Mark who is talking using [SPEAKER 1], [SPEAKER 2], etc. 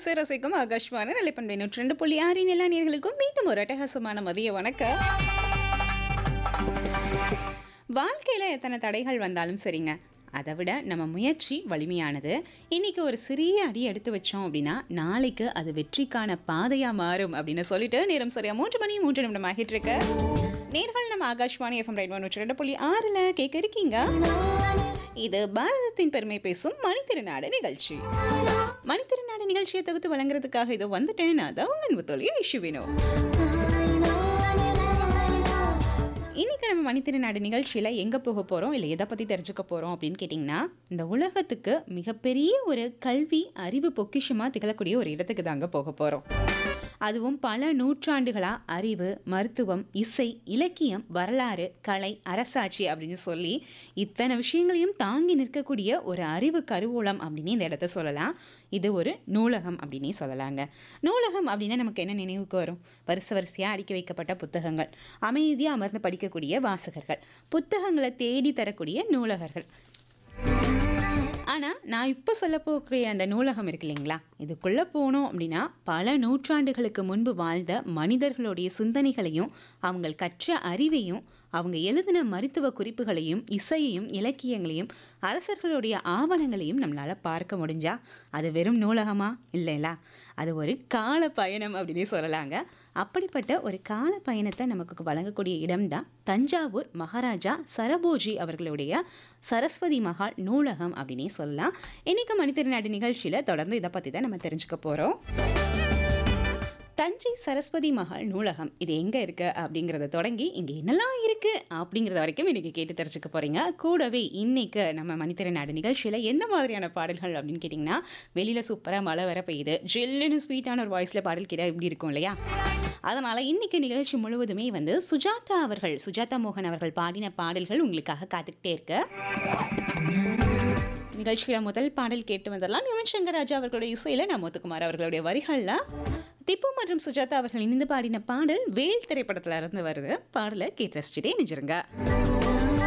[SPEAKER 1] கேட்டு ரசிக்கும் ஆகாஷ்வான நிலைப்பண்பை நூற்றி ரெண்டு புள்ளி ஆறின் எல்லா நேர்களுக்கும் மீண்டும் ஒரு அட்டகாசமான மதிய வணக்கம் வாழ்க்கையில் எத்தனை தடைகள் வந்தாலும் சரிங்க அதை விட நம்ம முயற்சி வலிமையானது இன்னைக்கு ஒரு சிறிய அடி எடுத்து வச்சோம் அப்படின்னா நாளைக்கு அது வெற்றிக்கான பாதையாக மாறும் அப்படின்னு சொல்லிட்டு நேரம் சரியா மூன்று மணி மூன்று நிமிடம் ஆகிட்டு இருக்கு நேர்கள் நம்ம ஆகாஷ்வாணி எஃப்எம் ரைட் நூற்றி ரெண்டு புள்ளி ஆறில் கேட்க இருக்கீங்க இது பாரதத்தின் பெருமை பேசும் மணித்திருநாடு நிகழ்ச்சி மணித்திருநாடு நிகழ்ச்சியை தொகுத்து வழங்குறதுக்காக இது வந்துட்டேன் நான் தான் உங்கள் அன்பு தோழி ஐஷுவினோ இன்னைக்கு நம்ம மணித்திருநாடு நிகழ்ச்சியில் எங்கே போக போகிறோம் இல்லை எதை பற்றி தெரிஞ்சுக்க போகிறோம் அப்படின்னு கேட்டிங்கன்னா இந்த உலகத்துக்கு மிகப்பெரிய ஒரு கல்வி அறிவு பொக்கிஷமாக திகழக்கூடிய ஒரு இடத்துக்கு தாங்க போக போகிறோம் அதுவும் பல நூற்றாண்டுகளாக அறிவு மருத்துவம் இசை இலக்கியம் வரலாறு கலை அரசாட்சி அப்படின்னு சொல்லி இத்தனை விஷயங்களையும் தாங்கி நிற்கக்கூடிய ஒரு அறிவு கருவூலம் அப்படின்னு இந்த இடத்த சொல்லலாம் இது ஒரு நூலகம் அப்படின்னே சொல்லலாங்க நூலகம் அப்படின்னா நமக்கு என்ன நினைவுக்கு வரும் வரிசை வரிசையாக அடுக்கி வைக்கப்பட்ட புத்தகங்கள் அமைதியாக அமர்ந்து படிக்கக்கூடிய வாசகர்கள் புத்தகங்களை தேடி தரக்கூடிய நூலகர்கள் ஆனால் நான் இப்போ சொல்ல போகக்கூடிய அந்த நூலகம் இருக்கு இல்லைங்களா இதுக்குள்ளே போனோம் அப்படின்னா பல நூற்றாண்டுகளுக்கு முன்பு வாழ்ந்த மனிதர்களுடைய சிந்தனைகளையும் அவங்க கற்ற அறிவையும் அவங்க எழுதின மருத்துவ குறிப்புகளையும் இசையையும் இலக்கியங்களையும் அரசர்களுடைய ஆவணங்களையும் நம்மளால் பார்க்க முடிஞ்சா அது வெறும் நூலகமா இல்லைங்களா அது ஒரு கால பயணம் அப்படின்னு சொல்லலாங்க அப்படிப்பட்ட ஒரு கால பயணத்தை நமக்கு வழங்கக்கூடிய இடம்தான் தஞ்சாவூர் மகாராஜா சரபோஜி அவர்களுடைய சரஸ்வதி மகால் நூலகம் அப்படின்னே சொல்லலாம் இன்னைக்கு மனிதநாடு நிகழ்ச்சியில் தொடர்ந்து இதை பற்றி தான் நம்ம தெரிஞ்சுக்க போகிறோம் தஞ்சை சரஸ்வதி மகால் நூலகம் இது எங்கே இருக்குது அப்படிங்கிறத தொடங்கி இங்கே என்னெல்லாம் இருக்குது அப்படிங்கிறத வரைக்கும் இன்றைக்கி கேட்டு தெரிஞ்சுக்க போகிறீங்க கூடவே இன்றைக்கு நம்ம மனிதர நாடு நிகழ்ச்சியில் எந்த மாதிரியான பாடல்கள் அப்படின்னு கேட்டிங்கன்னா வெளியில் சூப்பராக மழை வர பெய்யுது ஜில்லுன்னு ஸ்வீட்டான ஒரு வாய்ஸில் பாடல் கேட்டால் இப்படி இருக்கும் இல்லையா அதனால் இன்றைக்கி நிகழ்ச்சி முழுவதுமே வந்து சுஜாதா அவர்கள் சுஜாதா மோகன் அவர்கள் பாடின பாடல்கள் உங்களுக்காக காத்துக்கிட்டே இருக்கு நிகழ்ச்சியில் முதல் பாடல் கேட்டு வந்தெல்லாம் யுவன் சங்கர் ராஜா அவர்களுடைய இசையில் நம்ம முத்துக்குமார் அவர்களுடைய வரிகளில் திப்பு மற்றும் சுஜாதா அவர்கள் இணைந்து பாடின பாடல் வேல் திரைப்படத்துல இருந்து வருது பாடலை கேட்டு ரசிச்சுட்டே நினைச்சிருங்க